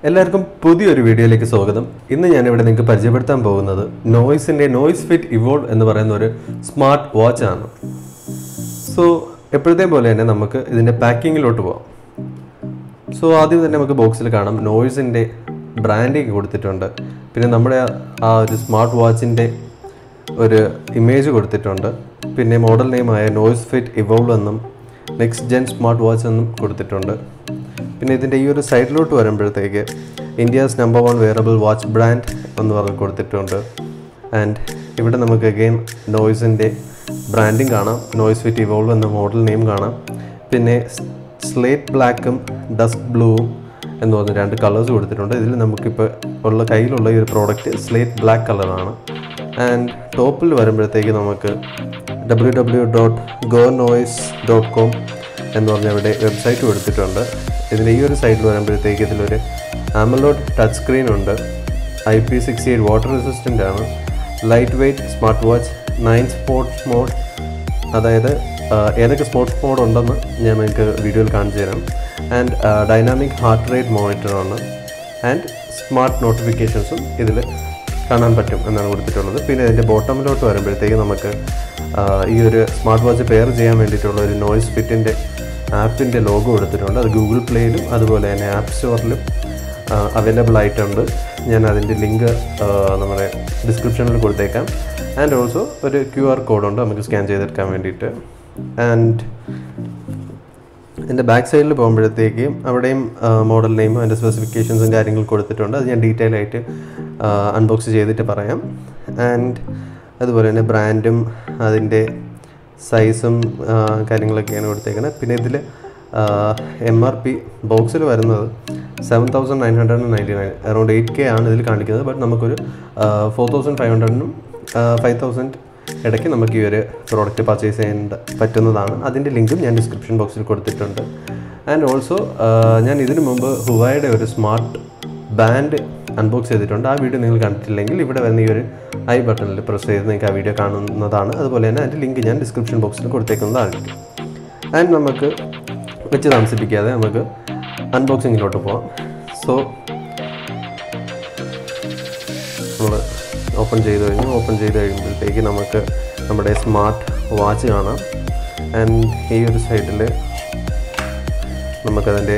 എല്ലാവർക്കും പുതിയൊരു വീഡിയോയിലേക്ക് സ്വാഗതം ഇന്ന് ഞാൻ ഇവിടെ നിങ്ങൾക്ക് പരിചയപ്പെടുത്താൻ പോകുന്നത് നോയ്സിൻ്റെ നോയ്സ് ഫിറ്റ് ഇവോൾവ് എന്ന് പറയുന്ന ഒരു സ്മാർട്ട് വാച്ച് ആണ് സോ എപ്പോഴത്തെയും പോലെ തന്നെ നമുക്ക് ഇതിൻ്റെ പാക്കിങ്ങിലോട്ട് പോവാം സോ ആദ്യം തന്നെ നമുക്ക് ബോക്സിൽ കാണാം നോയ്സിൻ്റെ ബ്രാൻഡിങ് കൊടുത്തിട്ടുണ്ട് പിന്നെ നമ്മുടെ ആ- ആ ഒരു സ്മാർട്ട് വാച്ചിൻ്റെ ഒരു ഇമേജ് കൊടുത്തിട്ടുണ്ട് പിന്നെ മോഡൽ നെയിമായ നോയ്സ് ഫിറ്റ് ഇവോൾവ് എന്നും നെക്സ്റ്റ് ജെൻ സ്മാർട്ട് വാച്ച് എന്നും കൊടുത്തിട്ടുണ്ട് പിന്നെ ഇതിൻ്റെ ഈ ഒരു സൈഡിലോട്ട് വരുമ്പോഴത്തേക്ക് India's number one wearable watch brand എന്ന് പറഞ്ഞ് കൊടുത്തിട്ടുണ്ട് ആൻഡ് ഇവിടെ നമുക്ക് അഗെയിൻ നോയ്സിൻ്റെ ബ്രാൻഡിങ് കാണാം നോയ്സ് ഫിറ്റ് ഇവോൾവ് എന്ന മോഡൽ നെയിം കാണാം പിന്നെ സ്ലേറ്റ് ബ്ലാക്കും ഡസ്ക് ബ്ലൂവും എന്ന് പറഞ്ഞ രണ്ട് കളേഴ്സ് കൊടുത്തിട്ടുണ്ട് ഇതിൽ നമുക്കിപ്പോൾ ഉള്ള കയ്യിലുള്ള ഈ ഒരു പ്രോഡക്റ്റ് സ്ലേറ്റ് ബ്ലാക്ക് കളറാണ് ആൻഡ് ടോപ്പിൽ വരുമ്പോഴത്തേക്ക് നമുക്ക് W W dot go noise dot com എന്ന് പറഞ്ഞ ഇവിടെ വെബ്സൈറ്റ് കൊടുത്തിട്ടുണ്ട് ഇതിൻ്റെ ഈ ഒരു സൈഡിൽ വരുമ്പോഴത്തേക്ക് ഇതിലൊരു ആമലോഡ് ടച്ച് സ്ക്രീൻ ഉണ്ട് I P sixty eight water resistant ആണ് light weight smart watch nine sports mode അതായത് ആ, ഏതൊക്കെ സ്പോർട്സ് മോഡ് ഉണ്ടെന്ന് ഞാൻ നിങ്ങൾക്ക് വീഡിയോയിൽ കാണിച്ചു തരാം ആൻഡ് ഡൈനാമിക് ഹാർട്ട് റേറ്റ് മോണിറ്ററാണ് ആൻഡ് സ്മാർട്ട് നോട്ടിഫിക്കേഷൻസും ഇതിൽ കാണാൻ പറ്റും എന്നാണ് കൊടുത്തിട്ടുള്ളത് പിന്നെ ഇതിൻ്റെ ബോട്ടമിലോട്ട് വരുമ്പോഴത്തേക്ക് നമുക്ക് ആ, ഈ ഒരു സ്മാർട്ട് വാച്ച് പെയർ ചെയ്യാൻ വേണ്ടിയിട്ടുള്ള ഒരു നോയ്സ് ഫിറ്റിൻ്റെ ആപ്പിൻ്റെ ലോഗോ കൊടുത്തിട്ടുണ്ട് അത് ഗൂഗിൾ പ്ലേയിലും അതുപോലെ തന്നെ ആപ്പ് സ്റ്റോറിലും അവൈലബിൾ ആയിട്ടുണ്ട് ഞാൻ അതിൻ്റെ ലിങ്ക് നമ്മുടെ ഡിസ്ക്രിപ്ഷനിൽ കൊടുത്തേക്കാം ആൻഡ് ഓൾസോ ഒരു ക്യു ആർ കോഡുണ്ട് നമുക്ക് സ്കാൻ ചെയ്തെടുക്കാൻ വേണ്ടിയിട്ട് ആൻഡ് എൻ്റെ ബാക്ക് സൈഡിൽ പോകുമ്പോഴത്തേക്കും അവിടെയും മോഡൽ നെയിമും അതിൻ്റെ സ്പെസിഫിക്കേഷൻസും കാര്യങ്ങൾ കൊടുത്തിട്ടുണ്ട് അത് ഞാൻ ഡീറ്റെയിൽ ആയിട്ട് അൺബോക്സ് ചെയ്തിട്ട് പറയാം ആൻഡ് അതുപോലെ തന്നെ ബ്രാൻഡും അതിൻ്റെ സൈസും കാര്യങ്ങളൊക്കെയാണ് കൊടുത്തേക്കുന്നത് പിന്നെ ഇതിൽ എം ആർ പി ബോക്സിൽ വരുന്നത് seven thousand nine hundred and ninety nine around eight K ആണ് ഇതിൽ കാണിക്കുന്നത് ബട്ട് നമുക്കൊരു ഫോർ തൗസൻഡ് ഫൈവ് ഹൺഡ്രഡിനും ഫൈവ് തൗസൻഡ് ഇടയ്ക്ക് നമുക്ക് ഈ ഒരു പ്രോഡക്റ്റ് പർച്ചേസ് ചെയ്യാൻ പറ്റുന്നതാണ് അതിൻ്റെ ലിങ്കും ഞാൻ ഡിസ്ക്രിപ്ഷൻ ബോക്സിൽ കൊടുത്തിട്ടുണ്ട് ആൻഡ് ഓൾസോ ഞാൻ ഇതിനു മുമ്പ് ഹുവായുടെ ഒരു സ്മാർട്ട് ബാൻഡ് അൺബോക്സ് ചെയ്തിട്ടുണ്ട് ആ വീഡിയോ നിങ്ങൾ കണ്ടിട്ടില്ലെങ്കിൽ ഇവിടെ വരുന്ന ഈ ഒരു ഐ ബട്ടണിൽ പ്രസ് ചെയ്ത് നിങ്ങൾക്ക് ആ വീഡിയോ കാണുന്നതാണ് അതുപോലെ തന്നെ അതിൻ്റെ ലിങ്ക് ഞാൻ ഡിസ്ക്രിപ്ഷൻ ബോക്സിൽ കൊടുത്തേക്കുന്നതായിരിക്കും ആൻഡ് നമുക്ക് വെച്ച് താമസിപ്പിക്കാതെ നമുക്ക് അൺബോക്സിങ്ങിലോട്ട് പോവാം സോ നമ്മൾ ഓപ്പൺ ചെയ്ത് കഴിഞ്ഞു ഓപ്പൺ ചെയ്ത് കഴിയുമ്പോഴത്തേക്ക് നമുക്ക് നമ്മുടെ സ്മാർട്ട് വാച്ച് കാണാം ആൻഡ് ഈ ഒരു സൈഡിൽ നമുക്കതിൻ്റെ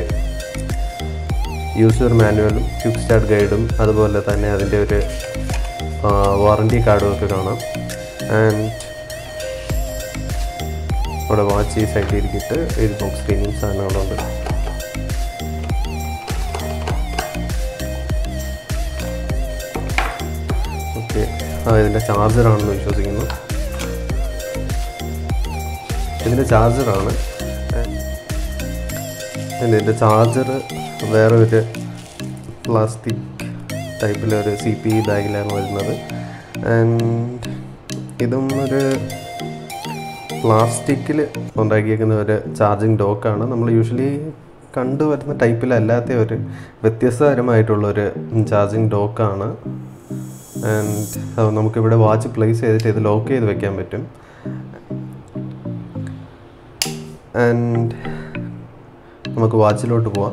യൂസർ മാനുവലും ക്വിക്ക് സ്റ്റാർട്ട് ഗൈഡും അതുപോലെ തന്നെ അതിൻ്റെ ഒരു വാറണ്ടി കാർഡും ഒക്കെ കാണാം ആൻഡ് അവിടെ വാച്ച് ഈ സൈഡിൽ ഇരിക്കിട്ട് ഇത് ബോക്സ് സ്ക്രീനും സാധനങ്ങളുണ്ട് ഓക്കെ ആ ഇതിൻ്റെ ചാർജറാണെന്ന് വിശ്വസിക്കുന്നു ഇതിൻ്റെ ചാർജറാണ് ഇതിൻ്റെ ചാർജർ വേറെ ഒരു പ്ലാസ്റ്റിക് ടൈപ്പിലൊരു സി പി ബാഗിലാണ് വരുന്നത് ആൻഡ് ഇതും ഒരു പ്ലാസ്റ്റിക്കിൽ ഉണ്ടാക്കിയേക്കുന്ന ഒരു ചാർജിങ് ഡോക്കാണ് നമ്മൾ യൂഷ്വലി കണ്ടുവരുന്ന ടൈപ്പിലല്ലാത്ത ഒരു വ്യത്യസ്തതരമായിട്ടുള്ളൊരു ചാർജിങ് ഡോക്കാണ് ആൻഡ് നമുക്കിവിടെ വാച്ച് പ്ലേസ് ചെയ്തിട്ട് ഇത് ലോക്ക് ചെയ്ത് വെക്കാൻ പറ്റും ആൻഡ് നമുക്ക് വാച്ചിലോട്ട് പോവാം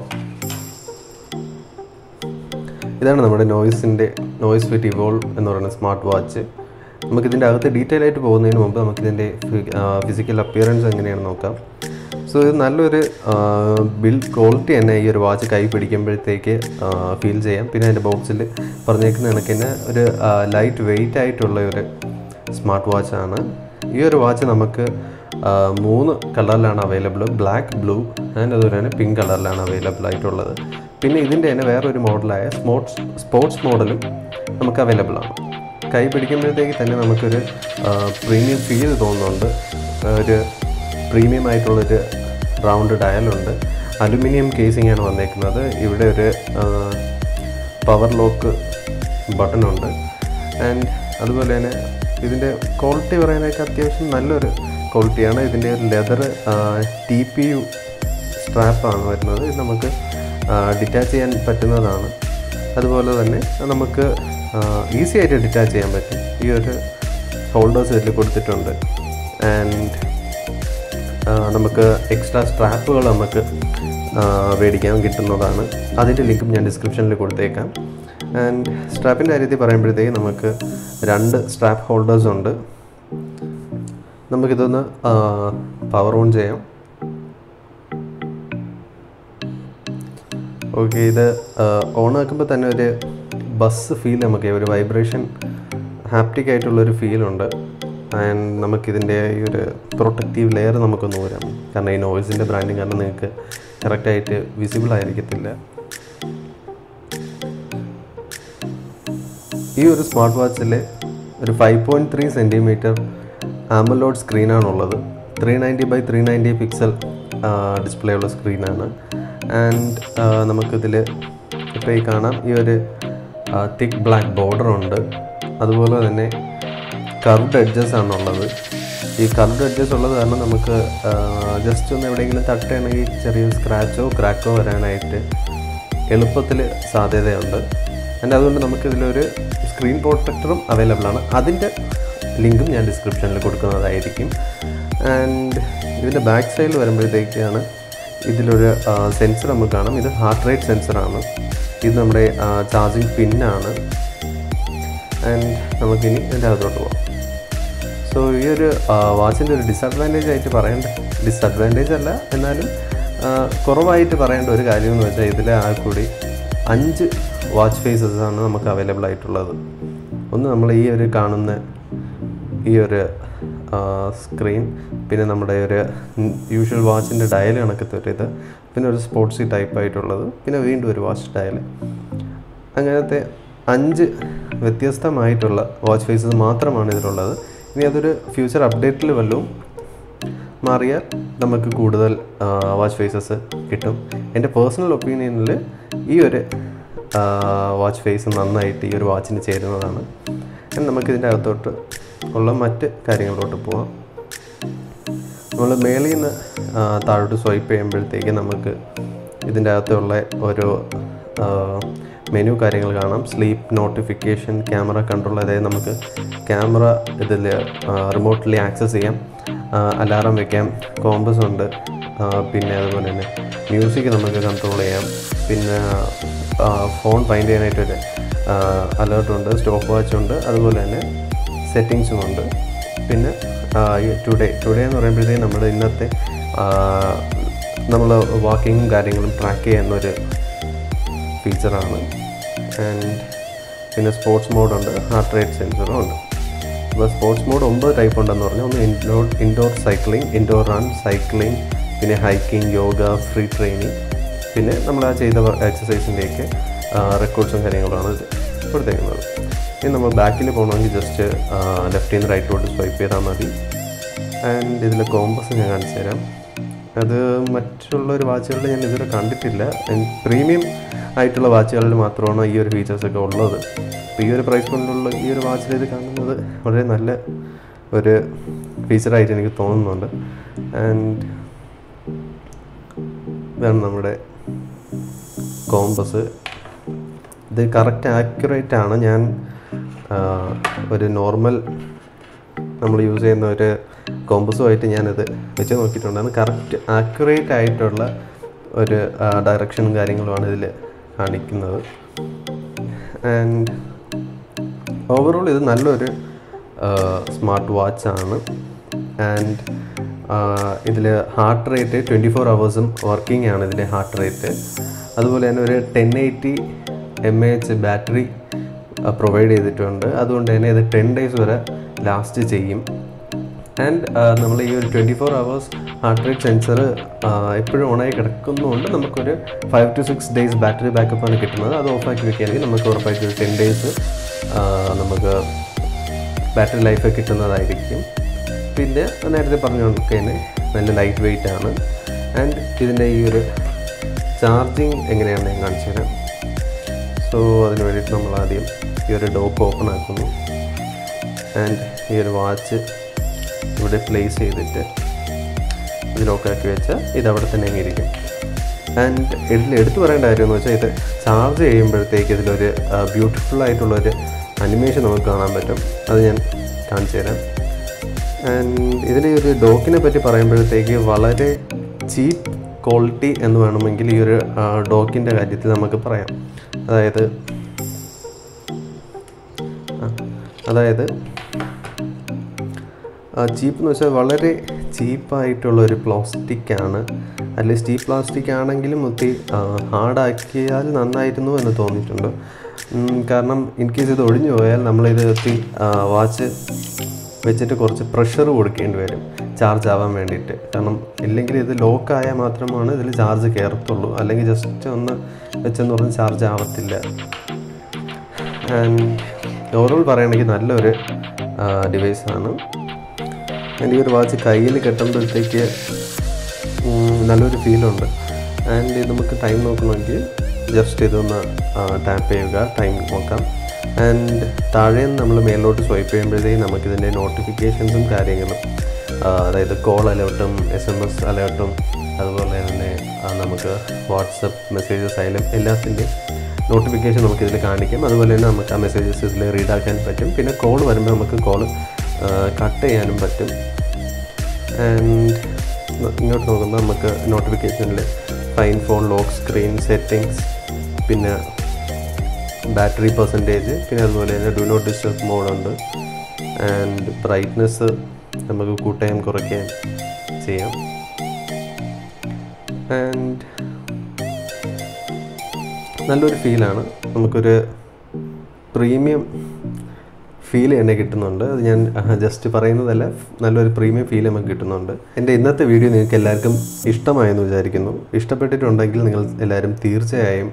ഇതാണ് നമ്മുടെ നോയ്സിൻ്റെ നോയ്സ് ഫിറ്റ് ഇവോൾവ് എന്ന് പറയുന്ന സ്മാർട്ട് വാച്ച് നമുക്കിതിൻ്റെ അകത്ത് ഡീറ്റെയിൽ ആയിട്ട് പോകുന്നതിന് മുമ്പ് നമുക്കിതിൻ്റെ ഫിസിക്കൽ അപ്പിയറൻസ് എങ്ങനെയാണെന്ന് നോക്കാം സോ ഇത് നല്ലൊരു ബിൽഡ് ക്വാളിറ്റി തന്നെ ഈ ഒരു വാച്ച് കൈ പിടിക്കുമ്പോഴത്തേക്ക് ഫീൽ ചെയ്യാം പിന്നെ അതിൻ്റെ ബോക്സിൽ പറഞ്ഞേക്കുന്ന കണക്ക് തന്നെ ഒരു ലൈറ്റ് വെയിറ്റ് ആയിട്ടുള്ള ഒരു സ്മാർട്ട് വാച്ചാണ് ഈ ഒരു വാച്ച് നമുക്ക് ആ, മൂന്ന് കളറിലാണ് അവൈലബിൾ ബ്ലാക്ക് ബ്ലൂ ആൻഡ് അതുപോലെ തന്നെ പിങ്ക് കളറിലാണ് അവൈലബിൾ ആയിട്ടുള്ളത് പിന്നെ ഇതിൻ്റെ തന്നെ വേറൊരു മോഡലായ സ്പോർട്സ് സ്പോർട്സ് മോഡലും നമുക്ക് അവൈലബിൾ ആണ് കൈ പിടിക്കുമ്പോഴത്തേക്ക് തന്നെ നമുക്കൊരു പ്രീമിയം ഫീൽ തോന്നുന്നുണ്ട് ഒരു പ്രീമിയം ആയിട്ടുള്ളൊരു റൗണ്ട് ഡയലുണ്ട് അലുമിനിയം കേസിംഗ് ആണ് വന്നേക്കുന്നത് ഇവിടെ ഒരു പവർ ലോക്ക് ബട്ടണുണ്ട് ആൻഡ് അതുപോലെ തന്നെ ഇതിൻ്റെ ക്വാളിറ്റി പറയാനായിട്ട് അത്യാവശ്യം നല്ലൊരു ക്വാളിറ്റിയാണ് ഇതിൻ്റെ ഒരു ലെതർ ടി പി യു സ്ട്രാപ്പാണ് വരുന്നത് ഇത് നമുക്ക് ഡിറ്റാച്ച് ചെയ്യാൻ പറ്റുന്നതാണ് അതുപോലെ തന്നെ നമുക്ക് ഈസി ആയിട്ട് ഡിറ്റാച്ച് ചെയ്യാൻ പറ്റും ഈ ഒരു ഹോൾഡേഴ്സ് ഇതിൽ കൊടുത്തിട്ടുണ്ട് ആൻഡ് നമുക്ക് എക്സ്ട്രാ സ്ട്രാപ്പുകൾ നമുക്ക് മേടിക്കാൻ കിട്ടുന്നതാണ് അതിൻ്റെ ലിങ്കും ഞാൻ ഡിസ്ക്രിപ്ഷനിൽ കൊടുത്തേക്കാം ആൻഡ് സ്ട്രാപ്പിൻ്റെ കാര്യത്തിൽ പറയുമ്പോഴത്തേക്ക് നമുക്ക് രണ്ട് സ്ട്രാപ്പ് ഹോൾഡേഴ്സ് ഉണ്ട് നമുക്കിതൊന്ന് പവർ ഓൺ ചെയ്യാം ഓക്കെ ഇത് ഓൺ ആക്കുമ്പോൾ തന്നെ ഒരു ബസ് ഫീൽ നമുക്ക് ഒരു വൈബ്രേഷൻ ഹാപ്റ്റിക് ആയിട്ടുള്ളൊരു ഫീലുണ്ട് ആൻഡ് നമുക്കിതിൻ്റെ ഈ ഒരു പ്രൊട്ടക്റ്റീവ് ലെയർ നമുക്കൊന്ന് ഊരാം കാരണം ഈ നോയ്സിൻ്റെ ബ്രാൻഡിങ് കാരണം നിങ്ങൾക്ക് കറക്റ്റായിട്ട് വിസിബിൾ ആയിരിക്കത്തില്ല ഈ ഒരു സ്മാർട്ട് വാച്ചിൽ ഒരു ഫൈവ് പോയിൻറ്റ് ത്രീ സെൻറ്റിമീറ്റർ ആമലോഡ് സ്ക്രീനാണുള്ളത് three ninety by three ninety pixel display ഉള്ള സ്ക്രീനാണ് ആൻഡ് നമുക്കിതിൽ ഇപ്പോൾ ഈ കാണാം ഈ ഒരു തിക്ക് ബ്ലാക്ക് ബോർഡർ ഉണ്ട് അതുപോലെ തന്നെ കർവ്ഡ് എഡ്ജസ് ആണുള്ളത് ഈ കർവ്ഡ് എഡ്ജസ് ഉള്ളത് കാരണം നമുക്ക് ജസ്റ്റ് ഒന്ന് എവിടെയെങ്കിലും തട്ടുകയാണെങ്കിൽ ചെറിയ സ്ക്രാച്ചോ ക്രാക്കോ വരാനായിട്ട് എളുപ്പത്തിൽ സാധ്യതയുണ്ട് ആൻഡ് അതുകൊണ്ട് നമുക്കിതിലൊരു സ്ക്രീൻ പ്രൊട്ടക്ടറും അവൈലബിൾ ആണ് അതിൻ്റെ ലിങ്കും ഞാൻ ഡിസ്ക്രിപ്ഷനിൽ കൊടുക്കുന്നതായിരിക്കും ആൻഡ് ഇതിൻ്റെ ബാക്ക് സൈഡിൽ വരുമ്പോഴത്തേക്കാണ് ഇതിലൊരു സെൻസർ നമുക്ക് കാണാം ഇത് ഹാർട്ട് റേറ്റ് സെൻസറാണ് ഇത് നമ്മുടെ ചാർജിങ് പിന്നാണ് ആൻഡ് നമുക്കിനി ഇതിൻ്റെ അകത്തോട്ട് പോകാം സോ ഈ ഒരു വാച്ചിൻ്റെ ഒരു ഡിസഡ്വാൻറ്റേജ് ആയിട്ട് പറയേണ്ട ഡിസഡ്വാൻറ്റേജ് അല്ല എന്നാലും ആ, കുറവായിട്ട് പറയേണ്ട ഒരു കാര്യം എന്ന് വെച്ചാൽ ഇതിൽ ആ കൂടി അഞ്ച് വാച്ച് ഫേസസ് ആണ് നമുക്ക് അവൈലബിൾ ആയിട്ടുള്ളത് ഒന്ന് നമ്മൾ ഈ ഒരു കാണുന്ന ഈ ഒരു സ്ക്രീൻ പിന്നെ നമ്മുടെ ഒരു യൂഷ്വൽ വാച്ചിൻ്റെ ഡയൽ കണക്കത്തെ ഒരു ഇത് പിന്നെ ഒരു സ്പോർട്സി ടൈപ്പ് ആയിട്ടുള്ളത് പിന്നെ വീണ്ടും ഒരു വാച്ച് ഡയൽ അങ്ങനത്തെ അഞ്ച് വ്യത്യസ്തമായിട്ടുള്ള വാച്ച് ഫേസസ് മാത്രമാണ് ഇതിലുള്ളത് ഇനി അതൊരു ഫ്യൂച്ചർ അപ്ഡേറ്റിൽ വല്ലതും മാറിയാൽ നമുക്ക് കൂടുതൽ വാച്ച് ഫേസസ് കിട്ടും എൻ്റെ പേഴ്സണൽ ഒപ്പീനിയനിൽ ഈ ഒരു വാച്ച് ഫേസ് നന്നായിട്ട് ഈ ഒരു വാച്ചിന് ചേരുന്നതാണ് And നമുക്കിതിൻ്റെ അകത്തോട്ട് ഉള്ള മറ്റ് കാര്യങ്ങളിലോട്ട് പോവാം നമ്മൾ മേളിൽ നിന്ന് ആ, താഴോട്ട് സ്വൈപ്പ് ചെയ്യുമ്പോഴത്തേക്ക് നമുക്ക് ഇതിൻ്റെ അകത്തുള്ള ഓരോ മെനു കാര്യങ്ങൾ കാണാം സ്ലീപ്പ് നോട്ടിഫിക്കേഷൻ ക്യാമറ കൺട്രോൾ അതായത് നമുക്ക് ക്യാമറ ഇതിൽ റിമോട്ട്ലി ആക്സസ് ചെയ്യാം അലാറം വെക്കാം കോമ്പസ് ഉണ്ട് ആ, പിന്നെ അതുപോലെ തന്നെ മ്യൂസിക് നമുക്ക് കൺട്രോൾ ചെയ്യാം പിന്നെ ഫോൺ ഫൈൻഡ് ചെയ്യാനായിട്ടൊരു അലേർട്ടുണ്ട് സ്റ്റോപ്പ് വാച്ച് ഉണ്ട് അതുപോലെ തന്നെ സെറ്റിങ്സും ഉണ്ട് പിന്നെ ടുഡേ ടുഡേ എന്ന് പറയുമ്പോഴത്തേക്കും നമ്മുടെ ഇന്നത്തെ നമ്മൾ വാക്കിങ്ങും കാര്യങ്ങളും ട്രാക്ക് ചെയ്യുന്നൊരു ഫീച്ചറാണ് ആൻഡ് പിന്നെ സ്പോർട്സ് മോഡുണ്ട് ഹാർട്ട് റേറ്റ് സെൻസറും ഉണ്ട് അപ്പോൾ സ്പോർട്സ് മോഡ് ഒമ്പത് ടൈപ്പ് ഉണ്ടെന്ന് പറഞ്ഞാൽ ഒന്ന് indoor indoor cycling indoor run cycling പിന്നെ ഹൈക്കിംഗ് യോഗ ഫ്രീ ട്രെയിനിങ് പിന്നെ നമ്മൾ ആ ചെയ്ത എക്സസൈസിൻ്റെയൊക്കെ റെക്കോർഡ്സും കാര്യങ്ങളുമാണ് ഇത് കൊടുത്തേക്കുന്നത് ഇനി നമ്മൾ ബാക്കിൽ പോകണമെങ്കിൽ ജസ്റ്റ് ലെഫ്റ്റിൽ നിന്ന് റൈറ്റിലോട്ട് സ്വൈപ്പ് ചെയ്താൽ മതി ആൻഡ് ഇതിൽ കോമ്പസ് ഞാൻ കാണിച്ചു തരാം അത് മറ്റുള്ള ഒരു വാച്ചുകളിൽ ഞാൻ ഇതുവരെ കണ്ടിട്ടില്ല പ്രീമിയം ആയിട്ടുള്ള വാച്ചുകളിൽ മാത്രമാണ് ഈ ഒരു ഫീച്ചേഴ്സൊക്കെ ഉള്ളത് അപ്പോൾ ഈ ഒരു പ്രൈസ് പോയിന്റിലുള്ള ഈ ഒരു വാച്ചിൽ ഇത് കാണുന്നത് വളരെ നല്ല ഒരു ഫീച്ചറായിട്ട് എനിക്ക് തോന്നുന്നുണ്ട് ആൻഡ് ഇതാണ് നമ്മുടെ കോമ്പസ് ഇത് കറക്റ്റ് ആക്യുറേറ്റ് ആണ് ഞാൻ ആ, ഒരു നോർമൽ നമ്മൾ യൂസ് ചെയ്യുന്ന ഒരു കോമ്പസുമായിട്ട് ഞാനത് വെച്ച് നോക്കിയിട്ടുണ്ട് അത് കറക്റ്റ് ആക്യുറേറ്റ് ആയിട്ടുള്ള ഒരു ഡയറക്ഷനും കാര്യങ്ങളുമാണ് ഇതിൽ കാണിക്കുന്നത് ആൻഡ് ഓവറോൾ ഇത് നല്ലൊരു സ്മാർട്ട് വാച്ചാണ് ആൻഡ് ഇതിൽ ഹാർട്ട് റേറ്റ് ട്വൻറ്റി ഫോർ അവേഴ്സും വർക്കിംഗ് ആണ് ഇതിൻ്റെ ഹാർട്ട് റേറ്റ് അതുപോലെ തന്നെ ഒരു ten eighty M A H battery provide ചെയ്തിട്ടുണ്ട് അതുകൊണ്ട് തന്നെ ഇത് ടെൻ ഡേയ്സ് വരെ ലാസ്റ്റ് ചെയ്യും ആൻഡ് നമ്മൾ ഈ ഒരു twenty four hours heart rate sensor എപ്പോഴും ഓണായി കിടക്കുന്നതുകൊണ്ട് നമുക്കൊരു five to six days battery ബാക്കപ്പാണ് കിട്ടുന്നത് അത് ഓഫാക്കി വെക്കുകയാണെങ്കിൽ നമുക്ക് ഉറപ്പായിട്ട് ഒരു ടെൻ ഡേയ്സ് നമുക്ക് ബാറ്ററി ലൈഫ് കിട്ടുന്നതായിരിക്കും പിന്നെ നേരത്തെ പറഞ്ഞ കണക്ക് തന്നെ നല്ല ലൈറ്റ് വെയിറ്റ് ആണ് ആൻഡ് ഇതിൻ്റെ ഈ ഒരു ചാർജിങ് എങ്ങനെയാണെന്ന് ഞാൻ കാണിച്ചു തരാം സോ അതിന് വേണ്ടിയിട്ട് നമ്മൾ ആദ്യം ഈ ഒരു ഡോക്ക് ഓപ്പൺ ആക്കുന്നു ആൻഡ് ഈ ഒരു വാച്ച് ഇവിടെ പ്ലേസ് ചെയ്തിട്ട് ഇത് ലോക്കാക്കി വെച്ചാൽ ഇത് അവിടെ തന്നെ അങ്ങ് ഇരിക്കും ആൻഡ് ഇതിൽ എടുത്തു പറയേണ്ട കാര്യം എന്ന് വെച്ചാൽ ഇത് ചാർജ് ചെയ്യുമ്പോഴത്തേക്ക് ഇതിലൊരു ബ്യൂട്ടിഫുൾ ആയിട്ടുള്ളൊരു അനിമേഷൻ നമുക്ക് കാണാൻ പറ്റും അത് ഞാൻ കാണിച്ചു തരാം ആൻഡ് ഇതിൽ ഒരു ഡോക്കിനെ പറ്റി പറയുമ്പോഴത്തേക്ക് വളരെ ചീപ്പ് ക്വാളിറ്റി എന്ന് വേണമെങ്കിൽ ഈ ഒരു ഡോക്കിൻ്റെ കാര്യത്തിൽ നമുക്ക് പറയാം അതായത് ആ, അതായത് ചീപ്പ് എന്ന് വെച്ചാൽ വളരെ ചീപ്പായിട്ടുള്ള ഒരു പ്ലാസ്റ്റിക് ആണ് അല്ലെങ്കിൽ സ്റ്റീൽ പ്ലാസ്റ്റിക് ആണെങ്കിലും ഒത്തിരി ഹാർഡാക്കിയാൽ നന്നായിരുന്നു എന്ന് തോന്നിയിട്ടുണ്ട് ഉം, കാരണം ഇൻ കേസ് ഇത് ഒഴിഞ്ഞു പോയാൽ നമ്മളിത് ഒത്തിരി വാച്ച് വെച്ചിട്ട് കുറച്ച് പ്രഷർ കൊടുക്കേണ്ടി വരും ചാർജ് ആവാൻ വേണ്ടിയിട്ട് കാരണം ഇല്ലെങ്കിൽ ഇത് ലോക്കായാൽ മാത്രമാണ് ഇതിൽ ചാർജ് കയറത്തുള്ളൂ അല്ലെങ്കിൽ ജസ്റ്റ് ഒന്ന് വെച്ചെന്ന് പറഞ്ഞ് ചാർജ് ആവത്തില്ല ആൻഡ് ഓവറോൾ പറയുകയാണെങ്കിൽ നല്ലൊരു ഡിവൈസാണ് ആൻഡ് ഈ ഒരു വാച്ച് കയ്യിൽ കെട്ടുമ്പോഴത്തേക്ക് ഉം, നല്ലൊരു ഫീലുണ്ട് ആൻഡ് ഇത് നമുക്ക് ടൈം നോക്കണമെങ്കിൽ ജസ്റ്റ് ഇതൊന്ന് ടാപ്പ് ചെയ്യുക ടൈം നോക്കാം ആൻഡ് താഴെ നിന്ന് നമ്മൾ മേലോട്ട് സ്വൈപ്പ് ചെയ്യുമ്പോഴത്തേക്കും നമുക്കിതിൻ്റെ നോട്ടിഫിക്കേഷൻസും കാര്യങ്ങളും ആ, അതായത് കോൾ അലേർട്ടും എസ് എം എസ് അലേർട്ടും അതുപോലെ തന്നെ ആ, നമുക്ക് വാട്സപ്പ് മെസ്സേജസ് ആയാലും എല്ലാത്തിൻ്റെയും നോട്ടിഫിക്കേഷൻ നമുക്കിതിൽ കാണിക്കും അതുപോലെ തന്നെ നമുക്ക് ആ മെസ്സേജസ് ഇതിൽ റീഡ് ആക്കാൻ പറ്റും പിന്നെ കോൾ വരുമ്പോൾ നമുക്ക് കോൾ കട്ട് ചെയ്യാനും പറ്റും ആൻഡ് ഇങ്ങോട്ട് നോക്കുമ്പോൾ നമുക്ക് നോട്ടിഫിക്കേഷനിൽ find phone lock screen settings പിന്നെ ബാറ്ററി പെർസെൻറ്റേജ് പിന്നെ അതുപോലെ തന്നെ ഡു നോട്ട് ഡിസ്റ്റർബ് മോഡുണ്ട് ആൻഡ് ബ്രൈറ്റ്നെസ് നമുക്ക് കൂട്ടുകയും കുറയ്ക്കുകയും ചെയ്യാം ആൻഡ് നല്ലൊരു ഫീലാണ് നമുക്കൊരു പ്രീമിയം ഫീൽ തന്നെ കിട്ടുന്നുണ്ട് അത് ഞാൻ ജസ്റ്റ് പറയുന്നതല്ല നല്ലൊരു പ്രീമിയം ഫീൽ നമുക്ക് കിട്ടുന്നുണ്ട് എൻ്റെ ഇന്നത്തെ വീഡിയോ നിങ്ങൾക്ക് എല്ലാവർക്കും ഇഷ്ടമായെന്ന് വിചാരിക്കുന്നു ഇഷ്ടപ്പെട്ടിട്ടുണ്ടെങ്കിൽ നിങ്ങൾ എല്ലാവരും തീർച്ചയായും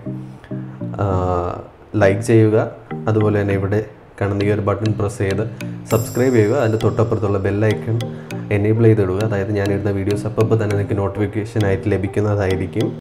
ലൈക്ക് ചെയ്യുക അതുപോലെ തന്നെ ഇവിടെ കാണുന്ന ഈ ഒരു ബട്ടൺ പ്രസ് ചെയ്ത് സബ്സ്ക്രൈബ് ചെയ്യുക അതിൻ്റെ തൊട്ടപ്പുറത്തുള്ള ബെല്ലൈക്കൺ എനേബിൾ ചെയ്തിടുക അതായത് ഞാനിടുന്ന വീഡിയോസ് അപ്പോൾ തന്നെ നിങ്ങൾക്ക് നോട്ടിഫിക്കേഷൻ ആയിട്ട് ലഭിക്കുന്നതായിരിക്കും